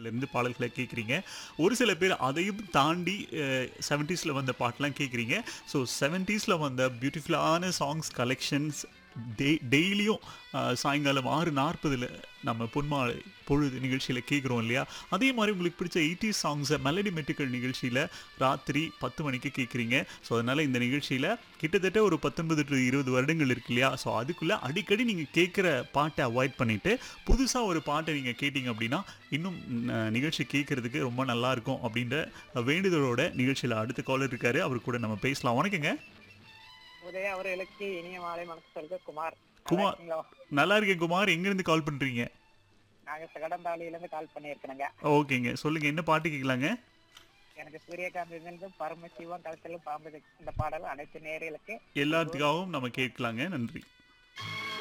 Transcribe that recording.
இருந்து பாடல்களை கேட்குறீங்க ஒரு சில பேர் அதையும் தாண்டி செவன்ட்டீஸில் வந்த பாட்டெலாம் கேட்குறீங்க ஸோ செவன்ட்டீஸில் வந்த பியூட்டிஃபுல்லான சாங்ஸ் கலெக்ஷன்ஸ் டெ டெய்லியும் சாயங்காலம் ஆறு நாற்பதில் நம்ம பொன்மாலை பொழுது நிகழ்ச்சியில் கேட்குறோம் இல்லையா அதே மாதிரி உங்களுக்கு பிடிச்ச எயிட்டி சாங்ஸை மெலடி மெட்டிக்கல் நிகழ்ச்சியில் ராத்திரி பத்து மணிக்கு கேட்குறீங்க ஸோ அதனால் இந்த நிகழ்ச்சியில் கிட்டத்தட்ட ஒரு பத்தொன்பது டு இருபது வருடங்கள் இருக்கு இல்லையா ஸோ அதுக்குள்ளே அடிக்கடி நீங்கள் கேட்குற பாட்டை அவாய்ட் பண்ணிவிட்டு புதுசாக ஒரு பாட்டை நீங்கள் கேட்டிங்க அப்படின்னா இன்னும் ந- நிகழ்ச்சி கேட்குறதுக்கு ரொம்ப நல்லா இருக்கும் அப்படின்ற வேண்டுதலோட நிகழ்ச்சியில் அடுத்த காலர் இருக்காரு அவர் கூட நம்ம பேசலாம் வணக்கங்க உதய அவர்களுக்கு இனிய மாலை மனசு சொல்க குமார் குமார். நல்லா இருக்கீங்களா? நல்லா இருக்கேன் குமார் எங்கேருந்து கால் பண்ணுறீங்க நாங்க சகடந்தாளியில இருந்து கால் பண்ணியிருக்கிறோங்க ஓகேங்க சொல்லுங்கள் என்ன பாட்டு கேட்கலாங்க எனக்கு சூரியகாந்த் பரமசிவம் கலசலும் பாம்பு இந்த பாடல் அனைத்து நேர்களுக்கு எல்லாத்துக்காகவும் நம்ம கேட்கலாங்க நன்றி